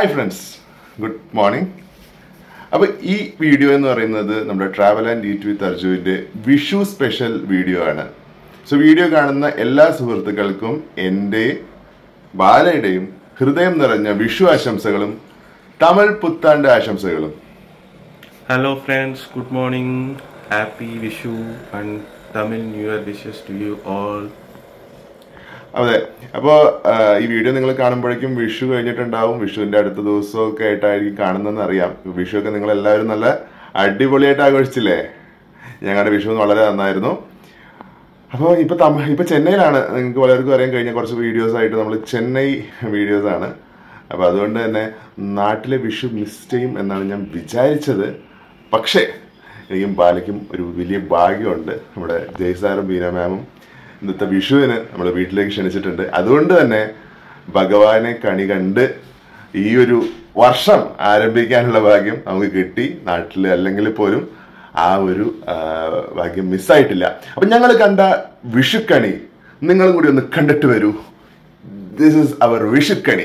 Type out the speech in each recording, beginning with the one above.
Hi friends good morning അപ്പോൾ ഈ video എന്ന് പറയുന്നത് നമ്മുടെ ട്രാവൽ ആൻഡ് ഈറ്റ് വിത്ത് അർജുവിൻ്റെ വിഷു സ്പെഷ്യൽ വീഡിയോ ആണ് സോ വീഡിയോ കാണുന്ന എല്ലാ സുഹൃത്തുക്കൾക്കും എൻ്റെ ബാലയുടെയും ഹൃദയം നിറഞ്ഞ വിഷു ആശംസകളും തമിഴ് പുത്താണ്ട് ആശംസകളും Hello friends, good morning. Happy Vishu and Tamil New Year wishes to you all. അതെ അപ്പോൾ ഈ വീഡിയോ നിങ്ങൾ കാണുമ്പോഴേക്കും വിഷു കഴിഞ്ഞിട്ടുണ്ടാവും വിഷുവിന്റെ അടുത്ത ദിവസമൊക്കെ ആയിട്ടായിരിക്കും കാണുന്നതെന്ന് അറിയാം വിഷു ഒക്കെ നിങ്ങൾ എല്ലാവരും നല്ല അടിപൊളിയായിട്ട് ആഘോഷിച്ചില്ലേ ഞങ്ങളുടെ വിഷു വളരെ നന്നായിരുന്നു അപ്പോൾ ഇപ്പൊ തമ ഇപ്പൊ ചെന്നൈയിലാണ് നിങ്ങൾക്ക് പലർക്കും അറിയാൻ കഴിഞ്ഞ കുറച്ച് വീഡിയോസ് ആയിട്ട് നമ്മൾ ചെന്നൈ വീഡിയോസ് ആണ് അപ്പോൾ അതുകൊണ്ട് തന്നെ നാട്ടിലെ വിഷു മിസ് ചെയ്യും എന്നാണ് ഞാൻ വിചാരിച്ചത് പക്ഷേ എനിക്കും ബാലയ്ക്കും ഒരു വലിയ ഭാഗ്യമുണ്ട് നമ്മുടെ ജയ്സാറും ബീന മാമും ഇന്നത്തെ വിഷുവിന് നമ്മുടെ വീട്ടിലേക്ക് ക്ഷണിച്ചിട്ടുണ്ട് അതുകൊണ്ട് തന്നെ ഭഗവാനെ കണി കണ്ട് ഈ ഒരു വർഷം ആരംഭിക്കാനുള്ള ഭാഗ്യം നമുക്ക് കിട്ടി നാട്ടിൽ അല്ലെങ്കിൽ പോലും ആ ഒരു ആ, ഭാഗ്യം മിസ്സായിട്ടില്ല അപ്പൊ ഞങ്ങൾ കണ്ട വിഷുക്കണി നിങ്ങളും കൂടി ഒന്ന് കണ്ടിട്ട് വരൂ ദിസ് ഇസ് അവർ വിഷുക്കണി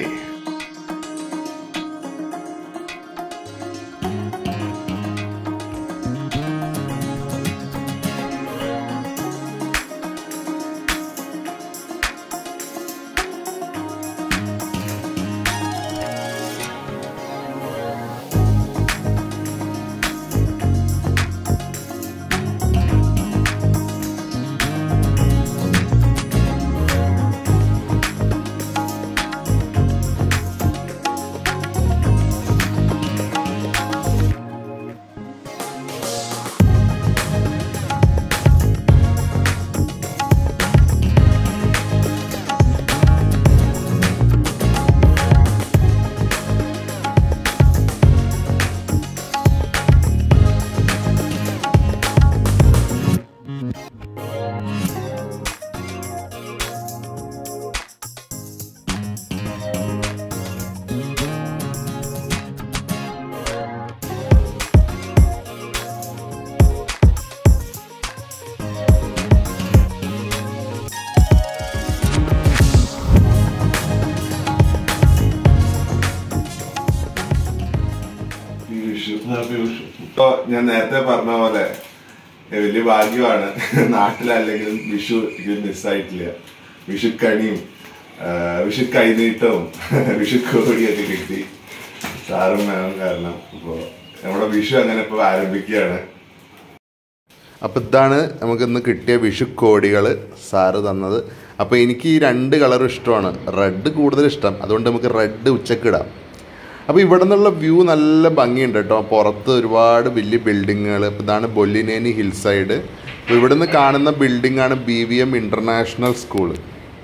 ഇപ്പൊ ഞാൻ നേരത്തെ പറഞ്ഞ പോലെ ഏ, വലിയ ഭാഗ്യമാണ് നാട്ടിലല്ലെങ്കിലും വിഷു ഇത് മിസ്സായിട്ടില്ല വിഷു കണിയും ആ, വിഷു കൈനീട്ടവും വിഷു കോടിയൊക്കെ കിട്ടി സാറും മാമും കാരണം ഇപ്പോ നമ്മുടെ വിഷു അങ്ങനെ ഇപ്പൊ ആരംഭിക്കുകയാണ് അപ്പോൾ ഇതാണ് നമുക്ക് ഇന്ന് കിട്ടിയ വിഷു കോടികൾ സാറ് തന്നത് അപ്പോൾ എനിക്ക് ഈ രണ്ട് കളർ ഇഷ്ടമാണ് റെഡ് കൂടുതൽ ഇഷ്ടം അതുകൊണ്ട് നമുക്ക് റെഡ് ഉച്ചക്കിടാം അപ്പോൾ ഇവിടെ നിന്നുള്ള വ്യൂ നല്ല ഭംഗിയുണ്ട് കേട്ടോ പുറത്ത് ഒരുപാട് വലിയ ബിൽഡിങ്ങുകൾ ഇതാണ് ബൊല്ലിനേനി ഹിൽ സൈഡ് അപ്പോൾ ഇവിടെ നിന്ന് കാണുന്ന ബിൽഡിംഗ് ആണ് B V M international school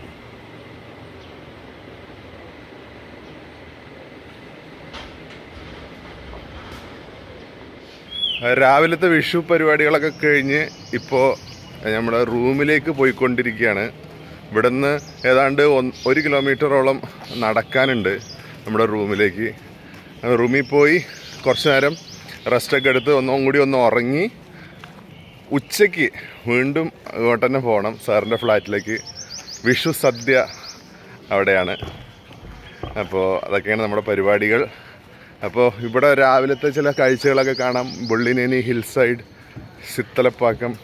രാവിലത്തെ വിഷു പരിപാടികളൊക്കെ കഴിഞ്ഞ് ഇപ്പോൾ നമ്മുടെ റൂമിലേക്ക് പോയിക്കൊണ്ടിരിക്കുകയാണ് ഇവിടുന്ന് ഏതാണ്ട് ഒന്ന് ഒരു കിലോമീറ്ററോളം നടക്കാനുണ്ട് നമ്മുടെ റൂമിലേക്ക് റൂമിൽ പോയി കുറച്ച് നേരം റെസ്റ്റൊക്കെ എടുത്ത് ഒന്നും കൂടി ഒന്ന് ഉറങ്ങി ഉച്ചയ്ക്ക് വീണ്ടും ഇങ്ങോട്ട് തന്നെ പോകണം സാറിൻ്റെ ഫ്ലാറ്റിലേക്ക് വിഷു സദ്യ അവിടെയാണ് അപ്പോൾ അതൊക്കെയാണ് നമ്മുടെ പരിപാടികൾ അപ്പോൾ ഇവിടെ രാവിലത്തെ ചില കാഴ്ചകളൊക്കെ കാണാം ബുള്ളിനേനി ഹിൽ സൈഡ് സിത്തലപ്പാക്കം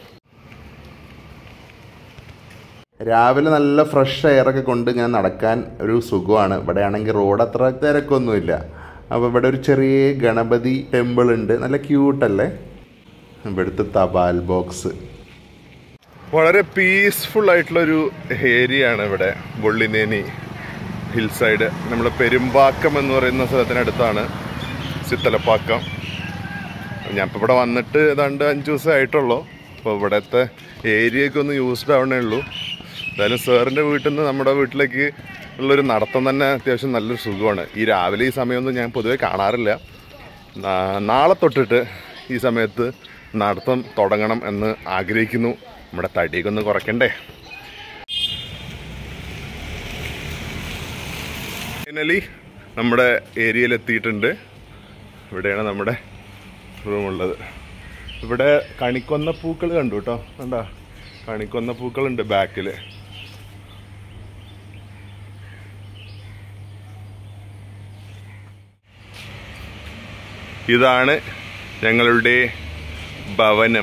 രാവിലെ നല്ല ഫ്രഷ് എയറൊക്കെ കൊണ്ട് ഇങ്ങനെ നടക്കാൻ ഒരു സുഖമാണ് ഇവിടെ ആണെങ്കിൽ റോഡ് അത്ര തിരക്കൊന്നുമില്ല അപ്പോൾ ഇവിടെ ഒരു ചെറിയ ഗണപതി ടെമ്പിൾ ഉണ്ട് നല്ല ക്യൂട്ടല്ലേ ഇവിടുത്തെ തപാൽ ബോക്സ് വളരെ പീസ്ഫുൾ ആയിട്ടുള്ളൊരു ഏരിയ ആണ് ഇവിടെ ബുള്ളിനേനി ഹിൽ സൈഡ് നമ്മുടെ പെരുമ്പാക്കം എന്ന് പറയുന്ന സ്ഥലത്തിനടുത്താണ് ചിത്തലപ്പാക്കം ഞാൻ ഇപ്പോൾ ഇവിടെ വന്നിട്ട് ഏതാണ്ട് അഞ്ച് ദിവസം ആയിട്ടുള്ളൂ അപ്പോൾ ഇവിടുത്തെ ഏരിയയൊക്കെ ഒന്ന് യൂസ്ഡ് ആവണേ ഉള്ളൂ എന്തായാലും സാറിൻ്റെ വീട്ടിൽ നിന്ന് നമ്മുടെ വീട്ടിലേക്ക് ഉള്ളൊരു നടത്തം തന്നെ അത്യാവശ്യം നല്ലൊരു സുഖമാണ് ഈ രാവിലെ ഈ സമയമൊന്നും ഞാൻ പൊതുവെ കാണാറില്ല നാ- നാളെ തൊട്ടിട്ട് ഈ സമയത്ത് നടത്തം തുടങ്ങണം എന്ന് ആഗ്രഹിക്കുന്നു നമ്മുടെ തടിയൊക്കെ ഒന്ന് കുറയ്ക്കണ്ടേ ഫൈനലി നമ്മുടെ ഏരിയയിൽ എത്തിയിട്ടുണ്ട് ഇവിടെയാണ് നമ്മുടെ റൂമുള്ളത് ഇവിടെ കണിക്കൊന്ന പൂക്കൾ കണ്ടു കേട്ടോ കണ്ടോ കണിക്കൊന്ന പൂക്കളുണ്ട് ബാക്കിൽ ഇതാണ് ഞങ്ങളുടെ ഭവനം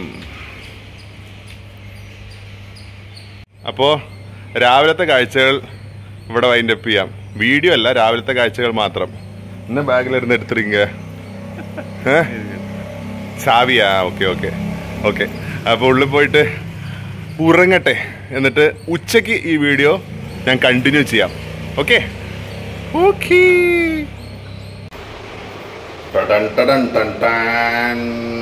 അപ്പോൾ രാവിലത്തെ കാഴ്ചകൾ ഇവിടെ വൈൻഡപ്പ് ചെയ്യാം വീഡിയോ അല്ല രാവിലത്തെ കാഴ്ചകൾ മാത്രം ഇന്ന് ബാഗിലിരുന്ന് എടുത്തിരിങ്ക ഏ ചാവിയാ ഓക്കെ ഓക്കെ ഓക്കെ അപ്പോൾ ഉള്ളിൽ പോയിട്ട് ഉറങ്ങട്ടെ എന്നിട്ട് ഉച്ചയ്ക്ക് ഈ വീഡിയോ ഞാൻ കണ്ടിന്യൂ ചെയ്യാം ഓക്കെ ഓക്കേ ടടൻ ടടൻ ടൻ ടാൻ.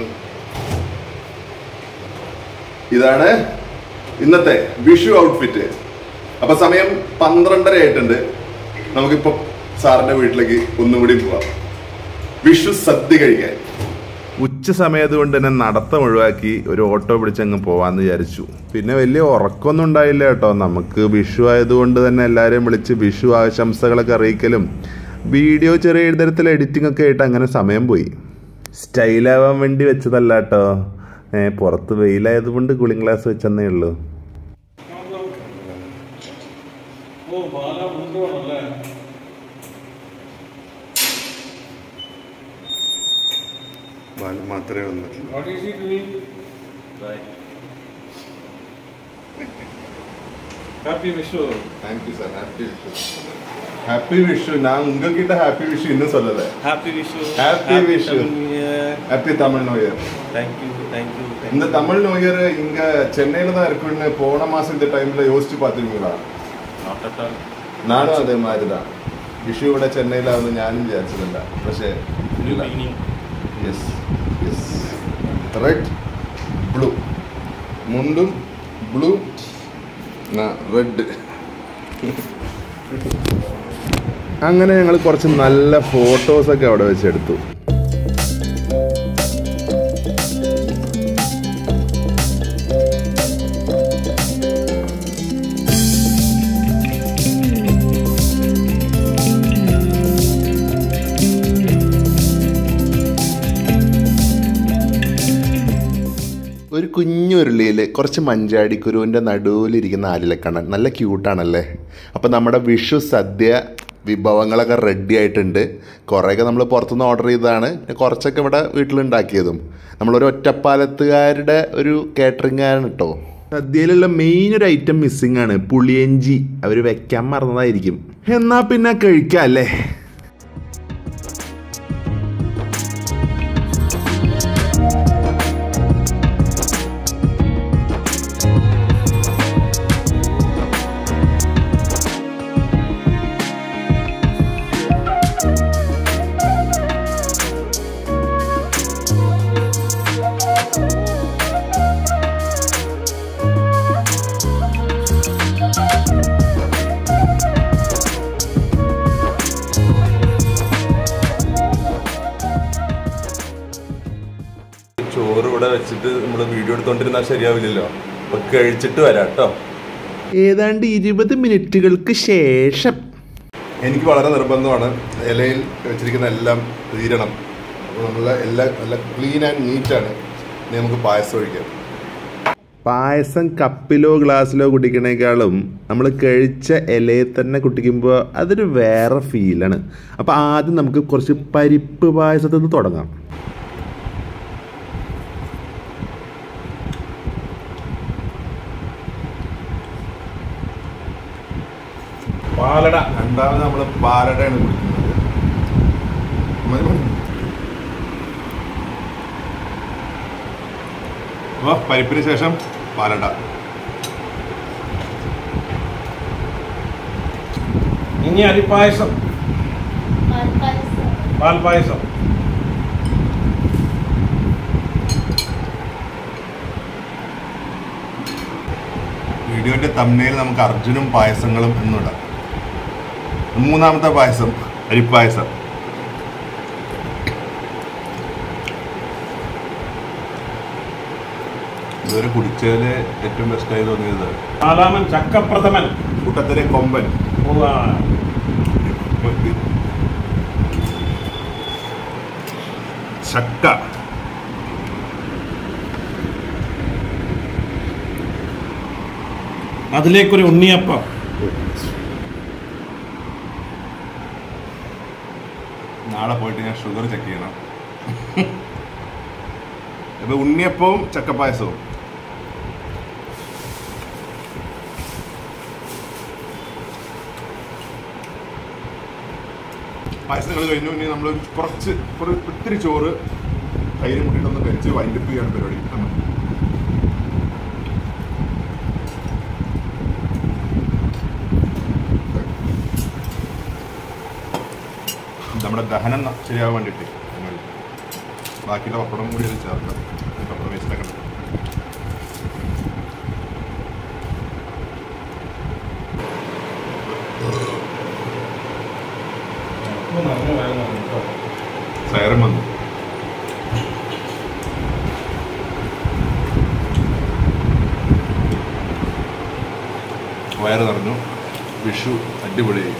ഇതാണ് ഇന്നത്തെ വിഷു ഔട്ട്ഫിറ്റ് അപ്പൊ സമയം പന്ത്രണ്ടര ആയിട്ടുണ്ട് നമുക്കിപ്പോ സാറിന്റെ വീട്ടിലേക്ക് ഒന്നും കൂടി പോവാം വിഷു സദ്യ കഴിക്കാൻ ഉച്ച സമയത്ത് കൊണ്ട് തന്നെ നടത്തം ഒഴിവാക്കി ഒരു ഓട്ടോ പിടിച്ചങ്ങ് പോവാന്ന് വിചാരിച്ചു പിന്നെ വലിയ ഉറക്കമൊന്നും ഉണ്ടായില്ല കേട്ടോ നമുക്ക് വിഷു ആയതുകൊണ്ട് തന്നെ എല്ലാവരെയും വിളിച്ച് വിഷു ആശംസകളൊക്കെ അറിയിക്കലും വീഡിയോ ചെറിയ തരത്തിൽ എഡിറ്റിംഗ് ഒക്കെ ആയിട്ട് അങ്ങനെ സമയം പോയി സ്റ്റൈലാവാൻ വേണ്ടി വെച്ചതല്ല കേട്ടോ ഏ പുറത്ത് വെയിലായതുകൊണ്ട് കൂളിംഗ് ഗ്ലാസ് വെച്ചെന്നേ ഉള്ളൂ ഓ ബാല കൊണ്ടുപോകണല്ലേ മാത്രമേ വന്നിട്ടുള്ളൂ what is he doing happy Vishu thank you sir happy Vishu happy Vishu நான் உங்ககிட்ட ஹாப்பி விஷு இன்னும் சொல்லல happy Vishu Happy Vishu. Happy Tamil new year thank you thank you இந்த தமிழ் நியூ இயர் இங்க சென்னையில தான் இருக்குன்னு போன மாசம் இந்த டைம்ல யோசிச்சு பார்த்துருக்கீங்களா നോട്ട് അറ്റ് ഓൾ நானும் அதே மாதிரி தான் விஷு ഇവിടെ ചെന്നൈയിലാവുന്ന ഞാനും വിചാരിച്ചിട്ടില്ല പക്ഷേ new beginning yes yes red blue മുണ്ടും ബ്ലൂ റെഡ് അങ്ങനെ ഞങ്ങൾ കുറച്ച് നല്ല ഫോട്ടോസൊക്കെ അവിടെ വെച്ചെടുത്തു ഒരു കുഞ്ഞുരുളിയിൽ കുറച്ച് മഞ്ചാടിക്കുരുവിൻ്റെ നടുവിലിരിക്കുന്ന ആലിലക്കണ്ണൻ നല്ല ക്യൂട്ടാണല്ലേ അപ്പോൾ നമ്മുടെ വിഷു സദ്യ വിഭവങ്ങളൊക്കെ റെഡി ആയിട്ടുണ്ട് കുറേയൊക്കെ നമ്മൾ പുറത്തുനിന്ന് ഓർഡർ ചെയ്തതാണ് പിന്നെ കുറച്ചൊക്കെ ഇവിടെ വീട്ടിലുണ്ടാക്കിയതും നമ്മളൊരു ഒറ്റപ്പാലത്തുകാരുടെ ഒരു കാറ്ററിംഗാണ് കേട്ടോ സദ്യയിലുള്ള മെയിൻ ഒരു ഐറ്റം മിസ്സിംഗ് ആണ് പുളിയഞ്ചി അവർ വെക്കാൻ മറന്നതായിരിക്കും എന്നാ പിന്നെ കഴിക്കാം അല്ലേ ചോറ് ഇവിടെ വെച്ചിട്ട് നമ്മൾ വീഡിയോ എടുത്തോണ്ടിരുന്നാൽ ശരിയാവില്ലല്ലോ അപ്പൊ കഴിച്ചിട്ട് വരാം കേട്ടോ ഏതാണ്ട് ഇരുപത് മിനിറ്റുകൾക്ക് ശേഷം എനിക്ക് വളരെ നിർബന്ധമാണ് ഇലയിൽ വെച്ചിരിക്കുന്ന എല്ലാം തീരണം അപ്പോൾ നമ്മൾ എല്ലാം നല്ല ക്ലീൻ ആൻഡ് നീറ്റാണ് ഇനി നമുക്ക് പായസം ഒഴിക്കാം പായസം കപ്പിലോ ഗ്ലാസ്സിലോ കുടിക്കണേക്കാളും നമ്മൾ കഴിച്ച ഇലയിൽ തന്നെ കുടിക്കുമ്പോൾ അതൊരു വേറെ ഫീലാണ് അപ്പോൾ ആദ്യം നമുക്ക് കുറച്ച് പരിപ്പ് പായസത്തിൽ നിന്ന് തുടങ്ങാം പാലട രണ്ടാമത് നമ്മൾ പാലടയാണ് കുടിക്കുന്നത് മതി, മതി. അപ്പൊ പരിപ്പിന് ശേഷം പാലട ഇനി അരിപ്പായസം പാൽ പായസം വീഡിയോന്റെ തമ്മയിൽ നമുക്ക് അർജുനും പായസങ്ങളും എന്നിടാം മൂന്നാമത്തെ പായസം അരിപ്പായസം ഇതുവരെ കുടിച്ചതിൽ ഏറ്റവും ബെസ്റ്റായി തോന്നിയത് നാലാമൻ ചക്കപ്രഥമൻ കൂട്ടത്തിലെ കൊമ്പൻ ഉവ്വ. ചക്ക അതിലേക്കൊരു ഉണ്ണിയപ്പം നാളെ പോയിട്ട് ഞാൻ ഷുഗർ ചെക്ക് ചെയ്യണം ഇപ്പൊ ഉണ്ണിയപ്പവും ചക്കപ്പായസവും പായസങ്ങൾ കഴിഞ്ഞു ഇനി നമ്മൾ കുറച്ച് ഒരു ഇത്തിരി ചോറ് തൈര് മുട്ടിട്ടൊന്ന് കഴിച്ച് വൈൻഡപ്പ് ചെയ്യാണ് പരിപാടി ആണ്. നമ്മുടെ ദഹനം ന- ശരിയാവാൻ വേണ്ടിയിട്ട് നമ്മൾ ബാക്കിയുള്ള പപ്പടം കൂടി അത് ചേർക്കാം ഈ പപ്പടം വേസ്റ്റൊക്കെ സൈറം വന്നു വയറ് നിറഞ്ഞു വിഷു അടിപൊളിയായി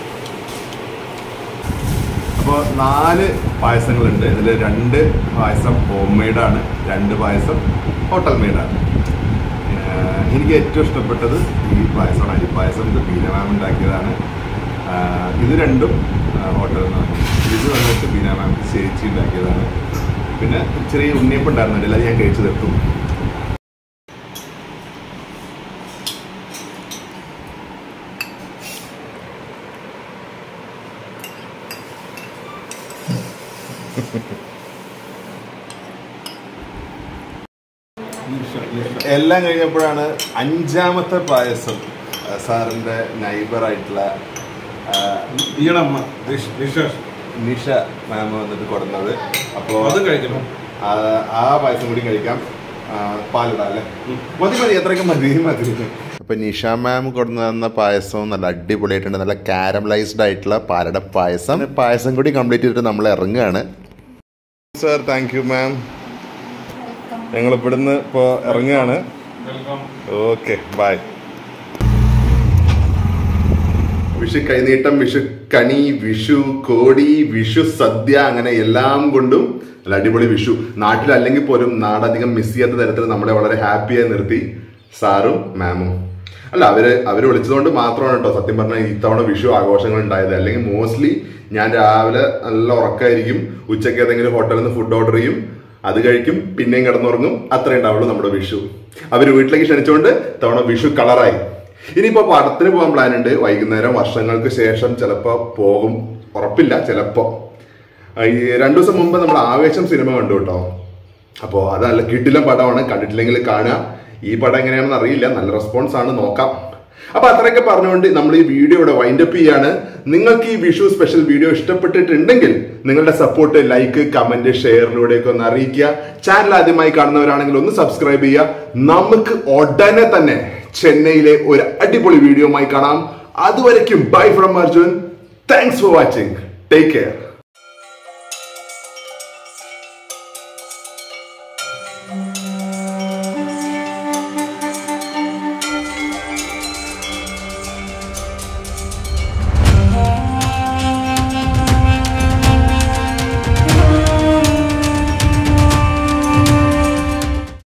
അപ്പോൾ നാല് പായസങ്ങളുണ്ട് ഇതിൽ രണ്ട് പായസം ഹോം മെയ്ഡാണ് രണ്ട് പായസം ഹോട്ടൽ മെയ്ഡാണ് എനിക്ക് ഏറ്റവും ഇഷ്ടപ്പെട്ടത് ഈ പായസമാണ് അരിപ്പായസം ഇത് ബീന മാം ഉണ്ടാക്കിയതാണ് ആഹ് ഇത് രണ്ടും ഹോട്ടലിൽ നിന്നാണ് ഇത് വന്നിട്ട് ബീന മാം ചേച്ചി ഉണ്ടാക്കിയതാണ് പിന്നെ ചെറിയ ഉണ്ണിയപ്പം ഉണ്ടായിരുന്നില്ല അത് ഞാൻ കഴിച്ചു തീർത്തു എല്ലാം കഴിഞ്ഞപ്പോഴാണ് അഞ്ചാമത്തെ പായസം ആ, സാറിന്റെ നൈബറായിട്ടുള്ള ഈടമ്മ വിശേഷം നിഷ മാം വന്നിട്ട് കൊടുക്കുന്നത് അപ്പോൾ അത് കഴിക്കണം ആ പായസം കൂടി കഴിക്കാം ആ, പാലിടാം അല്ലേ മതി മതി എത്രയൊക്കെ മതി മതി അപ്പൊ നിഷ മാം കൊണ്ടു തന്ന പായസവും നല്ല അടിപൊളിയായിട്ടുണ്ട് നല്ല കാരമലൈസ്ഡ് ആയിട്ടുള്ള പാലട പായസം പായസം കൂടി കംപ്ലീറ്റ് ചെയ്തിട്ട് നമ്മൾ ഇറങ്ങുകയാണ് സർ താങ്ക് യു മാം ഞങ്ങൾ ഇവിടുന്ന് ഇപ്പോൾ ഇറങ്ങുകയാണ് വെൽക്കം ഓക്കെ ബൈ വിഷു കൈനീട്ടം വിഷു കണി വിഷു കോടി വിഷു സദ്യ അങ്ങനെ എല്ലാം കൊണ്ടും നല്ല അടിപൊളി വിഷു നാട്ടിൽ അല്ലെങ്കിൽ പോലും നാടധികം മിസ് ചെയ്യാത്ത തരത്തിൽ നമ്മളെ വളരെ ഹാപ്പിയായി നിർത്തി സാറും മാമും അല്ല അവര് അവര് വിളിച്ചതുകൊണ്ട് മാത്രമാണ് കേട്ടോ സത്യം പറഞ്ഞാൽ ഇത്തവണ വിഷു ആഘോഷങ്ങൾ ഉണ്ടായത് അല്ലെങ്കിൽ മോസ്റ്റ്ലി ഞാൻ രാവിലെ നല്ല ഉറക്കമായിരിക്കും ഉച്ചയ്ക്ക് ഏതെങ്കിലും ഹോട്ടലിൽ നിന്ന് ഫുഡ് ഓർഡർ ചെയ്യും അത് കഴിക്കും പിന്നെയും കിടന്നുറങ്ങും അത്രേ ഉണ്ടാവുള്ളൂ നമ്മുടെ വിഷു അവര് വീട്ടിലേക്ക് ക്ഷണിച്ചുകൊണ്ട് തവണ വിഷു കളറായി ഇനിയിപ്പോ പടത്തിന് പോകാൻ പ്ലാൻ ഉണ്ട് വൈകുന്നേരം വർഷങ്ങൾക്ക് ശേഷം ചിലപ്പോ പോകും ഉറപ്പില്ല ചിലപ്പോ ആ, ഈ രണ്ടു ദിവസം മുമ്പ് നമ്മൾ ആവേശം സിനിമ കണ്ടു കേട്ടോ അപ്പോൾ അത് നല്ല കിടിലം പടമാണ് കണ്ടിട്ടില്ലെങ്കിൽ കാണുക ഈ പടം എങ്ങനെയാണെന്ന് അറിയില്ല നല്ല റെസ്പോൺസ് ആണ് നോക്കാം അപ്പൊ അത്രയൊക്കെ പറഞ്ഞുകൊണ്ട് നമ്മൾ ഈ വീഡിയോ ഇവിടെ വൈൻഡപ്പ് ചെയ്യാണ് നിങ്ങൾക്ക് ഈ വിഷു സ്പെഷ്യൽ വീഡിയോ ഇഷ്ടപ്പെട്ടിട്ടുണ്ടെങ്കിൽ നിങ്ങളുടെ സപ്പോർട്ട് ലൈക്ക് കമന്റ് ഷെയറിലൂടെയൊക്കെ ഒന്ന് അറിയിക്കുക ചാനൽ ആദ്യമായി കാണുന്നവരാണെങ്കിൽ ഒന്ന് സബ്സ്ക്രൈബ് ചെയ്യുക നമുക്ക് ഉടനെ തന്നെ ചെന്നൈയിലെ ഒരു അടിപൊളി വീഡിയോയുമായി കാണാം അതുവരയ്ക്കും bye from Arjun thanks for watching take care